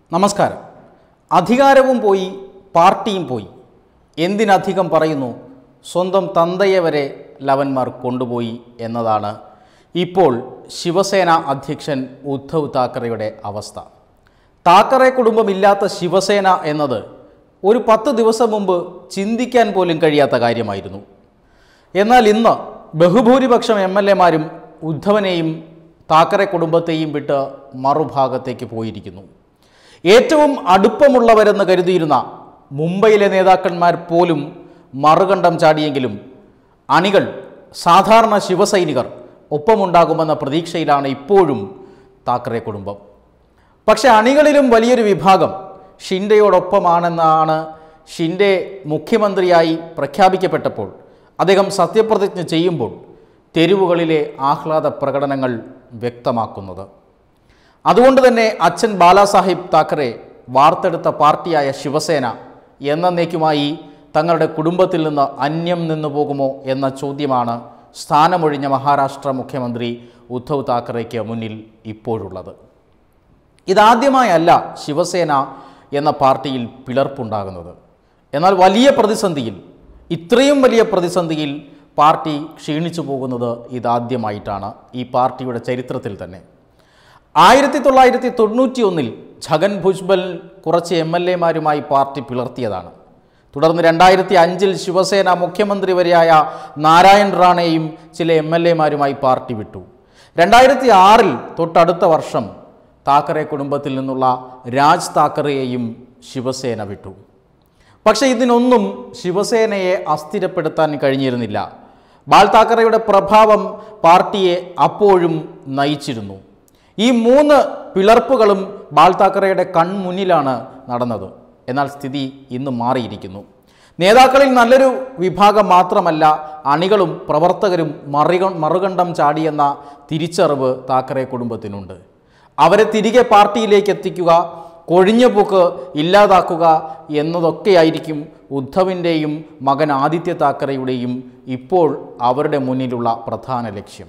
നമസ്കാരം അധികാരവും പോയി പാർട്ടിയും പോയി എന്തിനധികം പറയുന്നു സ്വന്തം തന്തയെ വരെ ലവന്മാർ കൊണ്ടുപോയി എന്നതാണ് ഇപ്പോൾ ശിവസേന അധ്യക്ഷൻ ഉദ്ധവ് താക്കറെയുടെ അവസ്ഥ താക്കറെ കുടുംബമില്ലാത്ത ശിവസേന എന്നത് ഒരു പത്ത് ദിവസം മുമ്പ് ചിന്തിക്കാൻ പോലും കഴിയാത്ത കാര്യമായിരുന്നു എന്നാൽ ഇന്ന് ബഹുഭൂരിപക്ഷം എം എൽ എമാരും ഉദ്ധവനെയും താക്കറെ കുടുംബത്തെയും വിട്ട് മറുഭാഗത്തേക്ക് പോയിരിക്കുന്നു ഏറ്റവും അടുപ്പമുള്ളവരെന്ന് കരുതിയിരുന്ന മുംബൈയിലെ നേതാക്കന്മാർ പോലും മറുകണ്ഠം ചാടിയെങ്കിലും അണികൾ സാധാരണ ശിവസൈനികർ ഒപ്പമുണ്ടാകുമെന്ന പ്രതീക്ഷയിലാണ് ഇപ്പോഴും താക്കറെ കുടുംബം പക്ഷെ അണികളിലും വലിയൊരു വിഭാഗം ഷിൻഡയോടൊപ്പമാണെന്നാണ് ഷിൻഡെ മുഖ്യമന്ത്രിയായി പ്രഖ്യാപിക്കപ്പെട്ടപ്പോൾ അദ്ദേഹം സത്യപ്രതിജ്ഞ ചെയ്യുമ്പോൾ തെരുവുകളിലെ ആഹ്ലാദ പ്രകടനങ്ങൾ വ്യക്തമാക്കുന്നത് അതുകൊണ്ട് തന്നെ അച്ഛൻ ബാലാസാഹിബ് താക്കറെ വാർത്തെടുത്ത പാർട്ടിയായ ശിവസേന എന്നേക്കുമായി തങ്ങളുടെ കുടുംബത്തിൽ നിന്ന് അന്യം നിന്നു പോകുമോ എന്ന ചോദ്യമാണ് സ്ഥാനമൊഴിഞ്ഞ മഹാരാഷ്ട്ര മുഖ്യമന്ത്രി ഉദ്ധവ് താക്കറെയ്ക്ക് മുന്നിൽ ഇപ്പോഴുള്ളത് ഇതാദ്യമായല്ല ശിവസേന എന്ന പാർട്ടിയിൽ പിളർപ്പുണ്ടാകുന്നത് എന്നാൽ വലിയ പ്രതിസന്ധിയിൽ ഇത്രയും വലിയ പ്രതിസന്ധിയിൽ പാർട്ടി ക്ഷീണിച്ചു പോകുന്നത് ഇതാദ്യമായിട്ടാണ് ഈ പാർട്ടിയുടെ ചരിത്രത്തിൽ തന്നെ ആയിരത്തി തൊള്ളായിരത്തി തൊണ്ണൂറ്റി ഒന്നിൽ ഛഗൻ ഭുജ്ബൽ കുറച്ച് എം എൽ എമാരുമായി പാർട്ടി പിളർത്തിയതാണ് തുടർന്ന് രണ്ടായിരത്തി അഞ്ചിൽ ശിവസേന മുഖ്യമന്ത്രി വരെയായ നാരായൺ റാണയെയും ചില എം എൽ എമാരുമായി പാർട്ടി വിട്ടു രണ്ടായിരത്തി ആറിൽ തൊട്ടടുത്ത വർഷം താക്കറെ കുടുംബത്തിൽ നിന്നുള്ള രാജ് താക്കറെയെയും ശിവസേന വിട്ടു പക്ഷേ ഇതിനൊന്നും ശിവസേനയെ അസ്ഥിരപ്പെടുത്താൻ കഴിഞ്ഞിരുന്നില്ല ബാൽ താക്കറെയുടെ പ്രഭാവം പാർട്ടിയെ അപ്പോഴും നയിച്ചിരുന്നു ഈ മൂന്ന് പിളർപ്പുകളും ബാൽ താക്കറെയുടെ കൺമുന്നിലാണ് നടന്നത് എന്നാൽ സ്ഥിതി ഇന്ന് മാറിയിരിക്കുന്നു നേതാക്കളിൽ നല്ലൊരു വിഭാഗം മാത്രമല്ല അണികളും പ്രവർത്തകരും മറിക മറുകണ്ഠം ചാടിയെന്ന തിരിച്ചറിവ് താക്കറെ കുടുംബത്തിനുണ്ട് അവരെ തിരികെ പാർട്ടിയിലേക്ക് എത്തിക്കുക കൊഴിഞ്ഞുപോക്ക് ഇല്ലാതാക്കുക എന്നതൊക്കെയായിരിക്കും ഉദ്ധവിൻ്റെയും മകൻ ആദിത്യ താക്കറെയുടെയും ഇപ്പോൾ അവരുടെ മുന്നിലുള്ള പ്രധാന ലക്ഷ്യം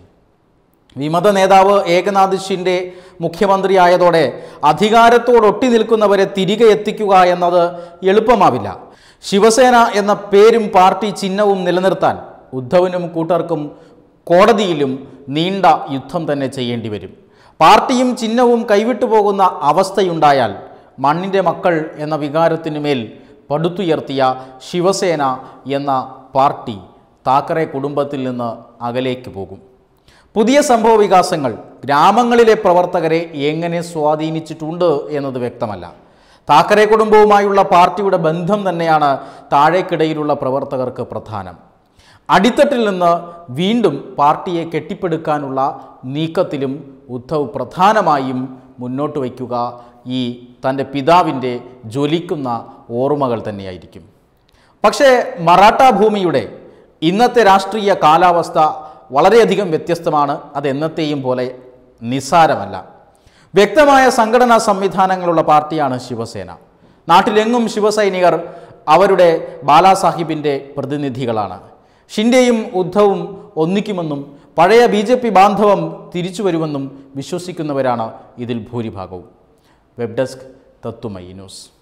വിമത നേതാവ് ഏകനാഥ് ഷിൻഡെ മുഖ്യമന്ത്രിയായതോടെ അധികാരത്തോടൊട്ടി നിൽക്കുന്നവരെ തിരികെ എത്തിക്കുക എന്നത് എളുപ്പമാവില്ല ശിവസേന എന്ന പേരും പാർട്ടി ചിഹ്നവും നിലനിർത്താൻ ഉദ്ധവിനും കൂട്ടർക്കും കോടതിയിലും നീണ്ട യുദ്ധം തന്നെ ചെയ്യേണ്ടി വരും പാർട്ടിയും ചിഹ്നവും കൈവിട്ടു പോകുന്ന അവസ്ഥയുണ്ടായാൽ മണ്ണിൻ്റെ മക്കൾ എന്ന വികാരത്തിനു മേൽ പടുത്തുയർത്തിയ ശിവസേന എന്ന പാർട്ടി താക്കറെ കുടുംബത്തിൽ നിന്ന് അകലേക്ക് പോകും പുതിയ സംഭവ വികാസങ്ങൾ ഗ്രാമങ്ങളിലെ പ്രവർത്തകരെ എങ്ങനെ സ്വാധീനിച്ചിട്ടുണ്ട് എന്നത് വ്യക്തമല്ല താക്കറെ കുടുംബവുമായുള്ള പാർട്ടിയുടെ ബന്ധം തന്നെയാണ് താഴേക്കിടയിലുള്ള പ്രവർത്തകർക്ക് പ്രധാനം അടിത്തട്ടിൽ നിന്ന് വീണ്ടും പാർട്ടിയെ കെട്ടിപ്പടുക്കാനുള്ള നീക്കത്തിലും ഉദ്ധവ് പ്രധാനമായും മുന്നോട്ട് വയ്ക്കുക ഈ തൻ്റെ പിതാവിൻ്റെ ജ്വലിക്കുന്ന ഓർമ്മകൾ തന്നെയായിരിക്കും പക്ഷേ മറാഠ ഭൂമിയുടെ ഇന്നത്തെ രാഷ്ട്രീയ കാലാവസ്ഥ വളരെയധികം വ്യത്യസ്തമാണ് അത് എന്നത്തെയും പോലെ നിസ്സാരമല്ല വ്യക്തമായ സംഘടനാ സംവിധാനങ്ങളുള്ള പാർട്ടിയാണ് ശിവസേന നാട്ടിലെങ്ങും ശിവസൈനികർ അവരുടെ ബാലാസാഹിബിൻ്റെ പ്രതിനിധികളാണ് ഷിൻഡെയും ഉദ്ധവും ഒന്നിക്കുമെന്നും പഴയ ബി ജെ പി ബാന്ധവം തിരിച്ചു വരുമെന്നും വിശ്വസിക്കുന്നവരാണ് ഇതിൽ ഭൂരിഭാഗവും വെബ് ഡെസ്ക് തത്തുമൈ ന്യൂസ്